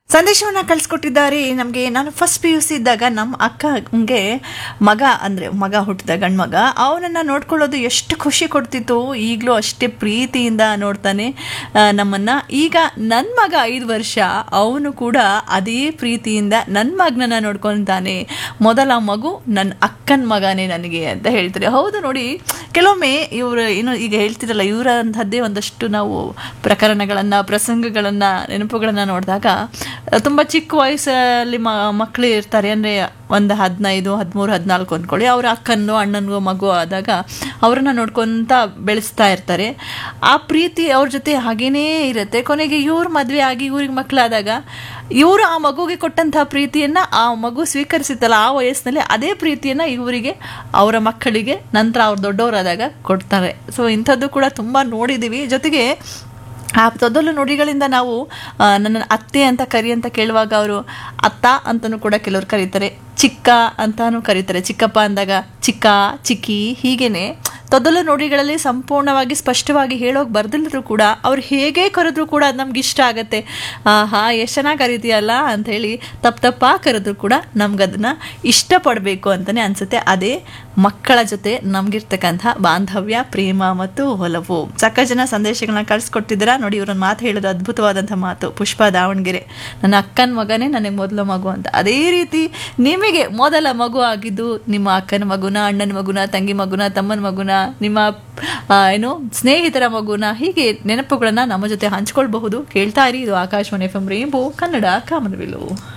ಸಂದೇಶವನ್ನ ಕಳಿಸ್ಕೊಟ್ಟಿದ್ದಾರೆ ನಮಗೆ ನಾನು ಫಸ್ಟ್ ಪಿ ಯು ಸಿ ಇದ್ದಾಗ ನಮ್ಮ ಅಕ್ಕಂಗೆ ಮಗ ಅಂದರೆ ಮಗ ಹುಟ್ಟಿದ ಗಂಡು ಮಗ ಅವನನ್ನು ನೋಡ್ಕೊಳ್ಳೋದು ಎಷ್ಟು ಖುಷಿ ಕೊಡ್ತಿತ್ತು ಈಗಲೂ ಅಷ್ಟೇ ಪ್ರೀತಿಯಿಂದ ನೋಡ್ತಾನೆ ಆ, ನಮ್ಮನ್ನ ಈಗ ನನ್ನ ಮಗ ಐದು ವರ್ಷ ಅವನು ಕೂಡ ಅದೇ ಪ್ರೀತಿಯಿಂದ ನನ್ನ ಮಗನನ್ನ ನೋಡ್ಕೊತಾನೆ ಮೊದಲ ಮಗು ನನ್ನ ಅಕ್ಕನ ಮಗನೇ ನನಗೆ ಅಂತ ಹೇಳ್ತಾರೆ ಹೌದು ನೋಡಿ ಕೆಲವೊಮ್ಮೆ ಇವರು ಏನು ಈಗ ಹೇಳ್ತಿರಲ್ಲ ಇವರ ಅಂತಹದ್ದೇ ಒಂದಷ್ಟು ನಾವು ಪ್ರಕರಣಗಳನ್ನು ಪ್ರಸಂಗಗಳನ್ನು ನೆನಪುಗಳನ್ನು ನೋಡಿದಾಗ ತುಂಬ ಚಿಕ್ಕ ವಯಸ್ಸಲ್ಲಿ ಮ ಮಕ್ಕಳು ಇರ್ತಾರೆ ಅಂದರೆ ಒಂದು ಹದಿನೈದು ಹದಿಮೂರು ಹದಿನಾಲ್ಕು ಅಂದ್ಕೊಳ್ಳಿ ಅವ್ರ ಅಕ್ಕನೋ ಅಣ್ಣನಿಗೋ ಮಗು ಆದಾಗ ಅವರನ್ನು ನೋಡ್ಕೊತ ಬೆಳೆಸ್ತಾ ಇರ್ತಾರೆ ಆ ಪ್ರೀತಿ ಅವ್ರ ಜೊತೆ ಹಾಗೇನೇ ಇರುತ್ತೆ ಕೊನೆಗೆ ಇವ್ರ ಮದುವೆ ಆಗಿ ಇವ್ರಿಗೆ ಮಕ್ಕಳಾದಾಗ ಇವರು ಆ ಮಗುಗೆ ಕೊಟ್ಟಂತಹ ಪ್ರೀತಿಯನ್ನು ಆ ಮಗು ಸ್ವೀಕರಿಸಿತ್ತಲ್ಲ ಆ ವಯಸ್ಸಿನಲ್ಲಿ ಅದೇ ಪ್ರೀತಿಯನ್ನು ಇವರಿಗೆ ಅವರ ಮಕ್ಕಳಿಗೆ ನಂತರ ಅವ್ರು ದೊಡ್ಡವರಾದಾಗ ಕೊಡ್ತಾರೆ ಸೊ ಇಂಥದ್ದು ಕೂಡ ತುಂಬ ನೋಡಿದ್ದೀವಿ ಜೊತೆಗೆ ಆ ತೊದಲು ನುಡಿಗಳಿಂದ ನಾವು ಆ, ನನ್ನ ಅತ್ತೆ ಅಂತ ಕರಿ ಅಂತ ಕೇಳುವಾಗ ಅವರು ಅತ್ತ ಅಂತಲೂ ಕೂಡ ಕೆಲವರು ಕರೀತಾರೆ ಚಿಕ್ಕ ಅಂತಾನು ಕರೀತಾರೆ ಚಿಕ್ಕಪ್ಪ ಅಂದಾಗ ಚಿಕ್ಕ ಚಿಕ್ಕಿ ಹೀಗೇನೆ ತೊದಲು ನುಡಿಗಳಲ್ಲಿ ಸಂಪೂರ್ಣವಾಗಿ ಸ್ಪಷ್ಟವಾಗಿ ಹೇಳೋಕೆ ಬರ್ದಿಲ್ಲರೂ ಕೂಡ ಅವ್ರು ಹೇಗೆ ಕರೆದ್ರು ಕೂಡ ಅದು ನಮ್ಗೆ ಇಷ್ಟ ಆಗುತ್ತೆ ಆಹಾ ಎಷ್ಟು ಚೆನ್ನಾಗಿ ಕರಿತೀಯಲ್ಲ ಅಂಥೇಳಿ ತಪ್ಪು ತಪ್ಪಾ ಕರೆದ್ರು ಕೂಡ ನಮ್ಗೆ ಅದನ್ನು ಇಷ್ಟಪಡಬೇಕು ಅಂತಲೇ ಅನಿಸುತ್ತೆ ಅದೇ ಮಕ್ಕಳ ಜೊತೆ ನಮಗಿರ್ತಕ್ಕಂಥ ಬಾಂಧವ್ಯ ಪ್ರೇಮ ಮತ್ತು ಒಲವು ಸಾಕಷ್ಟು ಜನ ಸಂದೇಶಗಳನ್ನ ಕಳಿಸ್ಕೊಟ್ಟಿದ್ದೀರಾ ನೋಡಿ ಇವ್ರನ್ನ ಮಾತು ಹೇಳೋದು ಅದ್ಭುತವಾದಂಥ ಮಾತು ಪುಷ್ಪ ದಾವಣಗೆರೆ ನನ್ನ ಅಕ್ಕನ ಮಗನೇ ನನಗೆ ಮೊದಲ ಮಗು ಅಂತ ಅದೇ ರೀತಿ ನಿಮಗೆ ಮೊದಲ ಮಗು ಆಗಿದ್ದು ನಿಮ್ಮ ಅಕ್ಕನ ಮಗುನ ಅಣ್ಣನ ಮಗುನ ತಂಗಿ ಮಗುನ ತಮ್ಮನ ಮಗುನ ನಿಮ್ಮ ಆ, ಏನು ಸ್ನೇಹಿತರ ಮಗುನ ಹೀಗೆ ನೆನಪುಗಳನ್ನ ನಮ್ಮ ಜೊತೆ ಹಂಚ್ಕೊಳ್ಬಹುದು ಕೇಳ್ತಾ ಇರಿ ಇದು Akashvani F M rainbow Kannada ಕಾಮನವಿಲು